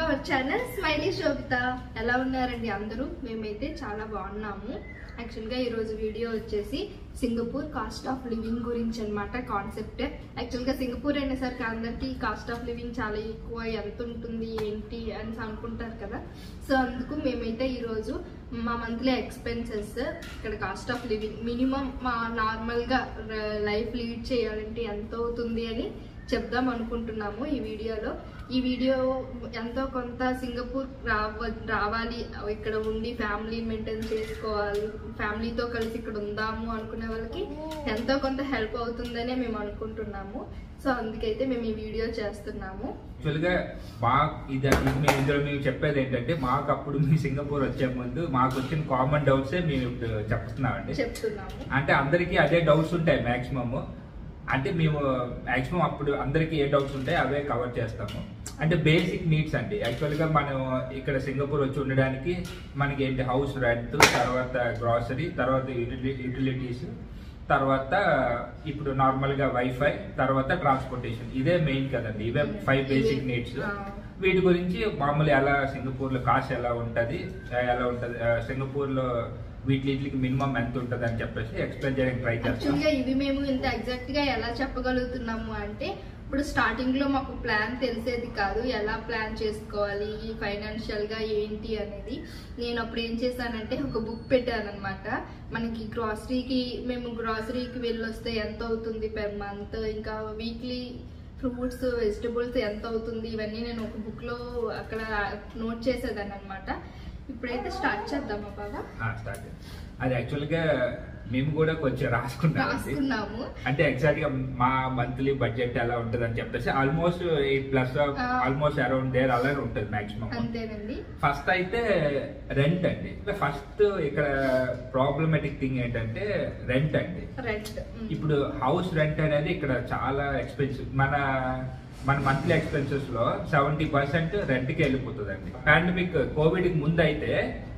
Our channel smiley శోభిత ఎలా ఉన్నారండి అందరూ మేమైతే చాలా బాగున్నాము యాక్చువల్గా ఈరోజు వీడియో వచ్చేసి సింగపూర్ కాస్ట్ ఆఫ్ లివింగ్ గురించి అనమాట కాన్సెప్ట్ యాక్చువల్గా సింగపూర్ అనేసరికి అందరికీ కాస్ట్ ఆఫ్ లివింగ్ చాలా ఎక్కువ ఎంత ఉంటుంది ఏంటి అని అనుకుంటారు కదా సో అందుకు మేమైతే ఈరోజు మా మంత్లీ ఎక్స్పెన్సెస్ ఇక్కడ కాస్ట్ ఆఫ్ లివింగ్ మినిమం మా నార్మల్గా లైఫ్ లీడ్ చేయాలంటే ఎంత అవుతుంది అని చెప్దాం అనుకుంటున్నాము ఈ వీడియోలో ఈ వీడియో ఎంతో కొంత సింగపూర్ రావ రావాలి ఇక్కడ ఉండి ఫ్యామిలీ మెయింటైన్ చేసుకోవాలి ఫ్యామిలీతో కలిసి ఇక్కడ ఉందాము అనుకునే వాళ్ళకి ఎంతో కొంత హెల్ప్ అవుతుందనే మేము అనుకుంటున్నాము సో అందుకైతే మేము ఈ వీడియో చేస్తున్నాము యాక్చువల్గా మా ఇది ఇది మేము ఇందులో మేము చెప్పేది ఏంటంటే మాకు అప్పుడు మీ సింగపూర్ వచ్చే ముందు మాకు వచ్చిన కామన్ డౌట్సే మేము ఇప్పుడు చెప్తున్నామండి చెప్తున్నాము అంటే అందరికీ అదే డౌట్స్ ఉంటాయి మాక్సిమమ్ అంటే మేము మాక్సిమం అప్పుడు అందరికీ ఏ డౌట్స్ ఉంటాయి అవే కవర్ చేస్తాము అంటే బేసిక్ నీడ్స్ అండి యాక్చువల్గా మనం ఇక్కడ సింగపూర్ వచ్చి ఉండడానికి మనకి ఏంటి హౌస్ రెంట్ తర్వాత గ్రాసరీ తర్వాత యూటిలిటీస్ తర్వాత ఇప్పుడు నార్మల్గా వైఫై తర్వాత ట్రాన్స్పోర్టేషన్ ఇదే మెయిన్ కదండి ఇవే ఫైవ్ బేసిక్ నీడ్స్ ఆ. వీటి గురించి మామూలు ఎలా సింగపూర్లో కాస్ట్ ఎలా ఉంటుంది ఎలా ఉంటుంది సింగపూర్లో వీటికి మినిమం ఎంత ఉంటుంది అని చెప్పేసి ఎక్స్ప్లెయిన్ చేయడానికి ట్రై చేస్తాం యాక్చువల్గా ఇవి మేము ఇంత ఎగ్జాక్ట్ గా ఎలా చెప్పగలుగుతున్నాము అంటే ఇప్పుడు స్టార్టింగ్ లో మాకు ప్లాన్ తెలిసేది కాదు ఎలా ప్లాన్ చేసుకోవాలి ఫైనాన్షియల్ గా ఏంటి అనేది నేను అప్పుడు ఏం చేశానంటే ఒక బుక్ పెట్టాను అనమాట మనకి గ్రాసరీకి మేము గ్రాసరీకి వెళ్ళొస్తే ఎంత అవుతుంది పెర్ మంత్ ఇంకా వీక్లీ ఫ్రూట్స్ వెజిటబుల్స్ ఎంత అవుతుంది ఇవన్నీ నేను ఒక బుక్ లో అక్కడ నోట్ చేసేదాన్ని అనమాట ఇప్పుడైతే స్టార్ట్ చేద్దామా బాగా స్టార్ట్ అది యాక్చువల్గా మేము కూడా కొంచెం రాసుకున్నాం రాసుకున్నాము అంటే ఎగ్జాక్ట్ గా మా మంత్లీ బడ్జెట్ ఎలా ఉంటుంది అని చెప్పేసి ఆల్మోస్ట్ ఎయిట్ ప్లస్ ఆ. ఆల్మోస్ట్ అరౌండ్ దేర్ అలా ఉంటుంది మాక్సిమం అంతేనండి ఫస్ట్ అయితే రెంట్ అండి ఫస్ట్ ఇక్కడ ప్రాబ్లమేటిక్ థింగ్ ఏంటంటే రెంట్ అండి రెంట్ ఇప్పుడు హౌస్ రెంట్ అనేది ఇక్కడ చాలా ఎక్స్పెన్సివ్ మన మన మంత్లీ ఎక్స్పెన్సెస్ లో సెవెంటీ పర్సెంట్ రెంట్ కి వెళ్ళిపోతుంది అండి పాండమిక్ కోవిడ్ కి ముందు అయితే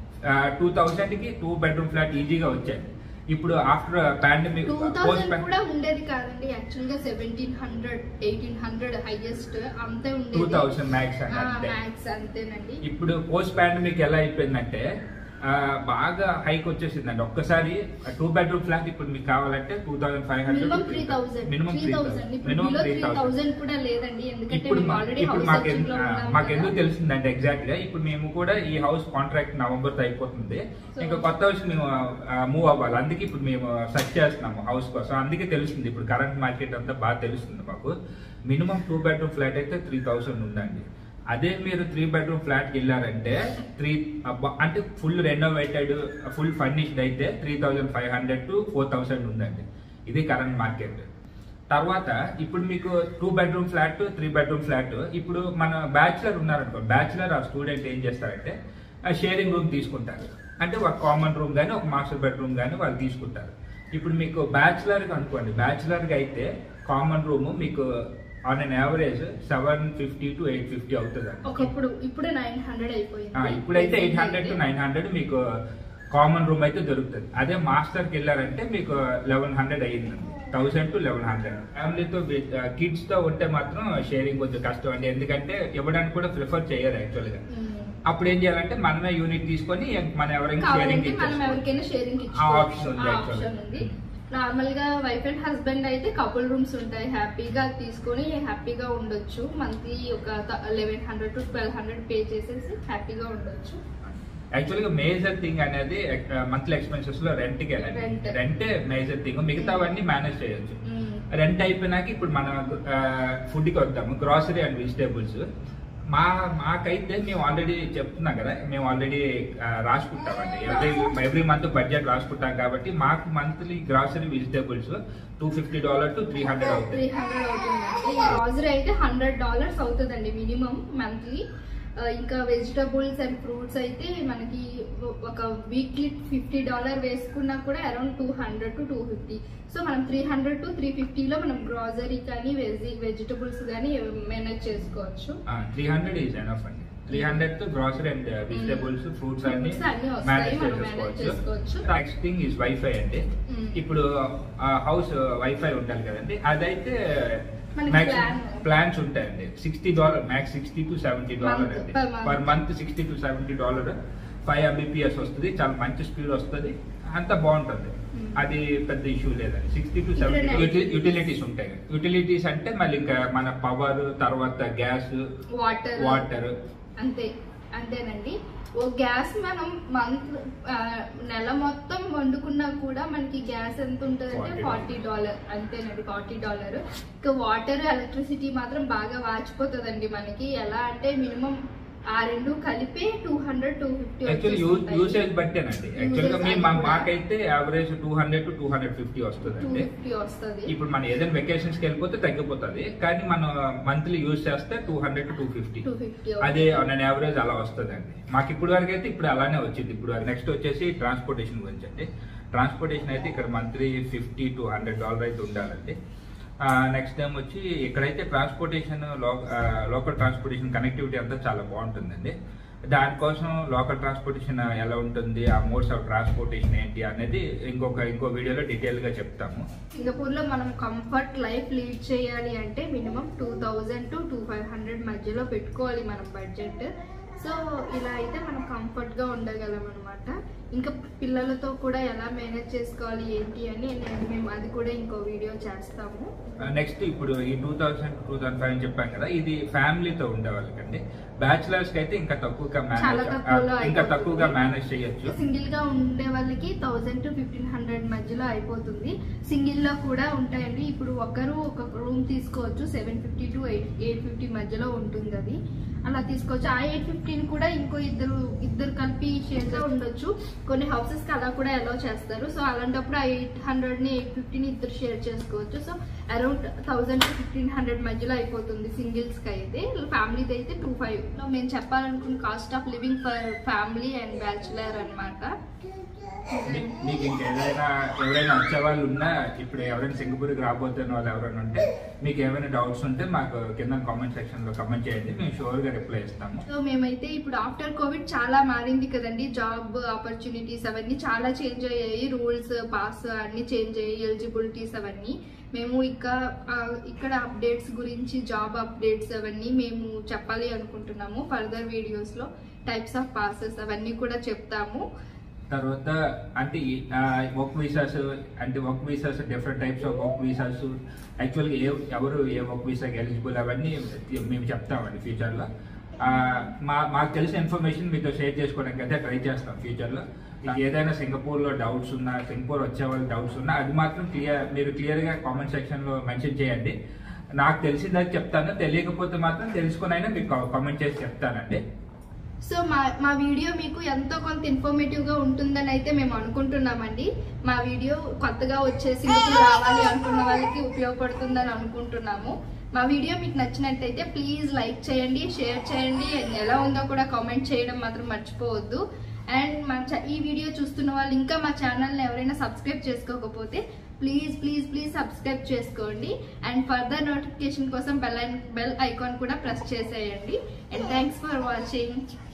టూ థౌసండ్ కి టూ బెడ్రూమ్ ఫ్లాట్ ఈజీగా వచ్చాయి ఇప్పుడు after pandemic two post thousand కూడా ఉండేది కాదండి యాక్చువల్ గా seventeen hundred eighteen hundred highest అంతే టూ ఉండేది థౌసండ్ మ్యాక్స్ అని అంతే మ్యాక్స్ అంతేనండి ఇప్పుడు పోస్ట్ పాండమిక్ ఎలా అయిపోయిందంటే ఆ, బాగా హైక్ వచ్చేసిందండి ఒక్కసారి టూ బెడ్రూమ్ ఫ్లాట్ ఇప్పుడు మీకు కావాలంటే two thousand five minimum three hundred thousand minimum three three thousand thousand ఇప్పుడు minimum below three three thousand thousand కూడా లేదండి ఎందుకంటే ఇప్పుడు మేము మా- ఆల్రెడీ ఇప్పుడు హౌస్ మాకు సెర్చింగ్ లో ఎందు- ఆ, ఉన్నాం మాకు కదా. ఎందుకు తెలిసిందంటే ఎగ్జాక్ట్ గా ఇప్పుడు మేము కూడా ఈ హౌస్ కాంట్రాక్ట్ నవంబర్ తో అయిపోతుంది So- ఇంకా కొత్త హౌస్ మేము మూవ్ అవ్వాలి అందుకే ఇప్పుడు మేము సెర్చ్ చేస్తున్నాము హౌస్ కోసం అందుకే తెలుస్తుంది ఇప్పుడు కరెంట్ మార్కెట్ అంతా బాగా తెలుస్తుంది మాకు మినిమం టూ బెడ్రూమ్ ఫ్లాట్ అయితే త్రీ థౌసండ్ ఉందండి అదే మీరు త్రీ బెడ్రూమ్ ఫ్లాట్ కి వెళ్ళారంటే త్రీ అంటే ఫుల్ రెనోవేటెడ్ ఫుల్ ఫర్నిష్డ్ అయితే three thousand five hundred to four thousand ఉందండి ఇది కరెంట్ మార్కెట్ తర్వాత ఇప్పుడు మీకు two bedroom flat three bedroom flat ఇప్పుడు మన బ్యాచులర్ ఉన్నారనుకో బ్యాచులర్ ఆ స్టూడెంట్ ఏం చేస్తారంటే షేరింగ్ రూమ్ తీసుకుంటారు అంటే ఒక కామన్ రూమ్ కానీ ఒక మాస్టర్ బెడ్రూమ్ కానీ వాళ్ళు తీసుకుంటారు ఇప్పుడు మీకు బ్యాచులర్ అనుకోండి బ్యాచులర్ గా అయితే కామన్ రూమ్ మీకు on an average seven fifty to eight fifty అవుతుంది ఒకప్పుడు ఇప్పుడు నైన్ హండ్రెడ్ అయిపోయింది ఇప్పుడైతే eight hundred to nine hundred మీకు కామన్ రూమ్ అయితే దొరుకుతుంది అదే మాస్టర్ కి వెళ్ళారంటే మీకు లెవెన్ హండ్రెడ్ అయ్యిందండి థౌసండ్ టు లెవెన్ హండ్రెడ్ ఫ్యామిలీతో కిడ్స్ తో ఉంటే మాత్రం షేరింగ్ కొంచెం కష్టం అండి ఎందుకంటే ఇవ్వడానికి కూడా ప్రిఫర్ చేయరు యాక్చువల్ గా ఉమ్. అప్పుడు ఏం చేయాలంటే మనమే యూనిట్ తీసుకొని మనం ఎవరైనా షేరింగ్ కావాలంటే మనం ఎవరికైనా షేరింగ్ ఆ option ఉంది actually. ఆప్షన్ ఉంది నార్మల్ గా వైఫ్ అండ్ హస్బెండ్ అయితే కపుల్ రూమ్స్ ఉంటాయి హ్యాపీగా తీసుకొని హ్యాపీగా ఉండొచ్చు మంత్లీ ఒక eleven hundred to twelve hundred pay చేసేసి హ్యాపీగా ఉండొచ్చు యాక్చువల్ గా మేజర్ థింగ్ అనేది మంత్లీ ఎక్స్పెన్సెస్ లో రెంట్ కి Rent. రెంటే మేజర్ థింగ్ మిగతావన్నీ మేనేజ్ చేయొచ్చు ఉమ్. రెంట్ అయిపోయినాక ఇప్పుడు మన ఫుడ్ కి వద్దాము గ్రాసరీ అండ్ వెజిటేబుల్స్ మా మాకైతే మేము ఆల్రెడీ చెప్తున్నాం కదా మేము ఆల్రెడీ రాసుకుంటామండి ఎవ్రీ ఎవ్రీ మంత్ బడ్జెట్ రాసుకుంటాం కాబట్టి మాకు monthly grocery vegetables two fifty dollar to three hundred three అవుతాయి హండ్రెడ్ అవుతుందండి గ్రాసరీ అయితే హండ్రెడ్ డాలర్స్ అవుతుందండి మినిమం మంత్లీ ఇంకా వెజిటబుల్స్ అండ్ ఫ్రూట్స్ అయితే మనకి ఒక వీక్లీ ఫిఫ్టీ డాలర్ వేసుకున్నా కూడా around two hundred to two fifty so మనం త్రీ హండ్రెడ్ టు త్రీ ఫిఫ్టీలో మనం గ్రాసరీ కానీ వెజి వెజిటబుల్స్ కానీ మేనేజ్ చేసుకోవచ్చు త్రీ హండ్రెడ్ ఈజ్ ఎనఫ్ అండి త్రీ హండ్రెడ్ తో గ్రాసరీ అండ్ వెజిటేబుల్స్ ఫ్రూట్స్ అన్ని Fruits అన్ని వస్తాయి, మేనేజ్ మనం manage చేసుకోవచ్చు. చేసుకోవచ్చు నెక్స్ట్ థింగ్ ఈజ్ వైఫై అండి Mm. ఇప్పుడు హౌస్ వైఫై ఉండాలి కదండి అదైతే మనకి plan. ప్లాన్స్ ఉంటాయండి sixty dollar max sixty to seventy dollar Month, అండి per month. Per month sixty to seventy dollar five Mbps వస్తుంది చాలా మంచి స్పీడ్ వస్తుంది అంత బాగుంటుంది Hmm. అది పెద్ద ఇష్యూ లేదండి సిక్స్టీ టు ఇక్కడ సెవెంటీ night- యూటిలిటీస్ ఉంటాయి యూటిలిటీస్ అంటే మళ్ళీ ఇంకా మన పవర్ తర్వాత గ్యాస్ వాటర్ వాటర్ అంతే అంతేనండి ఓ గ్యాస్ మనం మంత్ నెల మొత్తం వండుకున్నా కూడా మనకి గ్యాస్ ఎంత ఉంటుంది అంటే 40 ఫార్టీ డాలర్ అంతేనండి ఫార్టీ డాలర్ ఇంకా వాటర్ ఎలక్ట్రిసిటీ మాత్రం బాగా వాచిపోతుందండి మనకి ఎలా అంటే మినిమం ఆ రెండు కలిపి two hundred two fifty actually usage బట్టేనండి యాక్చువల్గా Usage మేము అది కూడా. మాకైతే average two hundred to two hundred fifty two వస్తుందండి ఫిఫ్టీ వస్తుంది ఇప్పుడు మనం ఏదైనా వెకేషన్స్ కి వెళ్ళిపోతే తగ్గిపోతుంది కానీ మనం మంత్లీ యూజ్ చేస్తే two hundred to two fifty two fifty అదే ఆన్ యావరేజ్ అలా వస్తుంది అండి మాకు ఇప్పుడు వరకు అయితే ఇప్పుడు అలానే వచ్చింది ఇప్పుడు నెక్స్ట్ వచ్చేసి ట్రాన్స్పోర్టేషన్ గురించి అండి ట్రాన్స్పోర్టేషన్ అయితే ఇక్కడ monthly fifty to hundred dollar అయితే ఉండాలండి నెక్స్ట్ టైం వచ్చి ఇక్కడైతే ట్రాన్స్పోర్టేషన్ లోకల్ ట్రాన్స్పోర్టేషన్ కనెక్టివిటీ అంతా చాలా బాగుంటుందండి దానికోసం లోకల్ ట్రాన్స్పోర్టేషన్ ఎలా ఉంటుంది ఆ మోడ్స్ ఆఫ్ ట్రాన్స్పోర్టేషన్ ఏంటి అనేది ఇంకొక ఇంకో వీడియోలో డీటెయిల్గా చెప్తాము సింగపూర్ లో మనం కంఫర్ట్ లైఫ్ లీడ్ చేయాలి అంటే minimum two thousand to two five hundred మధ్యలో పెట్టుకోవాలి మనం బడ్జెట్ సో ఇలా అయితే మనం కంఫర్ట్ గా ఉండగలం అనమాట ఇంకా పిల్లలతో కూడా ఎలా మేనేజ్ చేసుకోవాలి ఏంటి అని నేను మేము అది కూడా ఇంకో వీడియో చేస్తాము నెక్స్ట్ ఇప్పుడు ఈ two thousand two thousand five అని చెప్పాం కదా ఇది ఫ్యామిలీతో ఉండే వాళ్ళకండి బ్యాచిలర్స్ కి అయితే ఇంకా తక్కువగా చాలా మేనేజ్ తక్కువలో ఇంకా అయిపోతుంది. తక్కువగా మేనేజ్ చేయొచ్చు సింగిల్ గా ఉండే వాళ్ళకి థౌజండ్ టు ఫిఫ్టీన్ హండ్రెడ్ మధ్యలో అయిపోతుంది సింగిల్ లో కూడా ఉంటాయండి ఇప్పుడు ఒకరు ఒక రూమ్ తీసుకోవచ్చు seven fifty to eight eight fifty మధ్యలో ఉంటుంది అది అలా తీసుకోవచ్చు ఆ ఎయిట్ ఫిఫ్టీన్ కూడా ఇంకో ఇద్దరు ఇద్దరు కలిపి షేర్ గా ఉండొచ్చు కొన్ని హౌసెస్ కి అలా కూడా అలౌ చేస్తారు సో అలాంటప్పుడు ఆ ఎయిట్ హండ్రెడ్ ని ఎయిట్ ఫిఫ్టీని ఇద్దరు షేర్ చేసుకోవచ్చు so around thousand to fifteen hundred మధ్యలో అయిపోతుంది సింగిల్స్ కి అయితే ఫ్యామిలీది అయితే టూ ఫైవ్ లో మేము చెప్పాలనుకున్న cost of living for family and bachelor అన్నమాట మీ- మీకు ఇంకేదైనా ఎవరైనా వచ్చే వాళ్ళు ఉన్నా ఇప్పుడు ఎవరైనా సింగపూర్కి రాబోతున్న వాళ్ళు ఎవరైనా ఉంటే మీకు ఏమైనా డౌట్స్ ఉంటే మాకు కింద కామెంట్ సెక్షన్ లో కమెంట్ చేయండి మేము షూర్ గా రిప్లై ఇస్తాము సో మేమైతే ఇప్పుడు ఆఫ్టర్ కోవిడ్ చాలా మారింది కదండి జాబ్ ఆపర్చునిటీస్ అవన్నీ చాలా చేంజ్ అయ్యాయి రూల్స్ పాస్ అన్ని చేంజ్ అయ్యాయి ఎలిజిబిలిటీస్ అవన్నీ మేము ఇక ఆ, ఇక్కడ అప్డేట్స్ గురించి జాబ్ అప్డేట్స్ అవన్నీ మేము చెప్పాలి అనుకుంటున్నాము ఫర్దర్ వీడియోస్లో టైప్స్ ఆఫ్ పాసెస్ అవన్నీ కూడా చెప్తాము తర్వాత అంటే వర్క్ వీసాస్ అంటే work visas different types of work visas యాక్చువల్గా ఏ ఎవరు ఏ వర్క్ వీసాకి ఎలిజిబుల్ అవన్నీ మేము చెప్తామండి ఫ్యూచర్లో మా మాకు తెలిసిన ఇన్ఫర్మేషన్ మీతో షేర్ చేసుకోవడానికి అయితే ట్రై చేస్తాం ఫ్యూచర్లో ఏదైనా సింగపూర్లో డౌట్స్ ఉన్నా సింగపూర్ వచ్చే వాళ్ళకి డౌట్స్ ఉన్నా అది మాత్రం క్లియర్ మీరు క్లియర్గా కామెంట్ సెక్షన్లో మెన్షన్ చేయండి నాకు తెలిసిందని చెప్తాను తెలియకపోతే మాత్రం తెలుసుకుని అయినా మీకు కామెంట్ చేసి చెప్తానండి సో మా మా వీడియో మీకు ఎంతో కొంత ఇన్ఫర్మేటివ్ గా ఉంటుందని అయితే మేము అనుకుంటున్నామండి మా వీడియో కొత్తగా వచ్చేసి మీకు రావాలి అనుకున్న వాళ్ళకి ఉపయోగపడుతుందని అనుకుంటున్నాము మా వీడియో మీకు నచ్చినట్టయితే ప్లీజ్ లైక్ చేయండి షేర్ చేయండి and ఎలా ఉందో కూడా కామెంట్ చేయడం మాత్రం మర్చిపోవద్దు అండ్ మా చ- ఈ వీడియో చూస్తున్న వాళ్ళు ఇంకా మా ఛానల్ని ఎవరైనా సబ్స్క్రైబ్ చేసుకోకపోతే ప్లీజ్ ప్లీజ్ ప్లీజ్ సబ్స్క్రైబ్ చేసుకోండి అండ్ ఫర్దర్ నోటిఫికేషన్ కోసం బెల్ బెల్ ఐకాన్ కూడా ప్రెస్ చేసేయండి అండ్ థ్యాంక్స్ ఫర్ వాచింగ్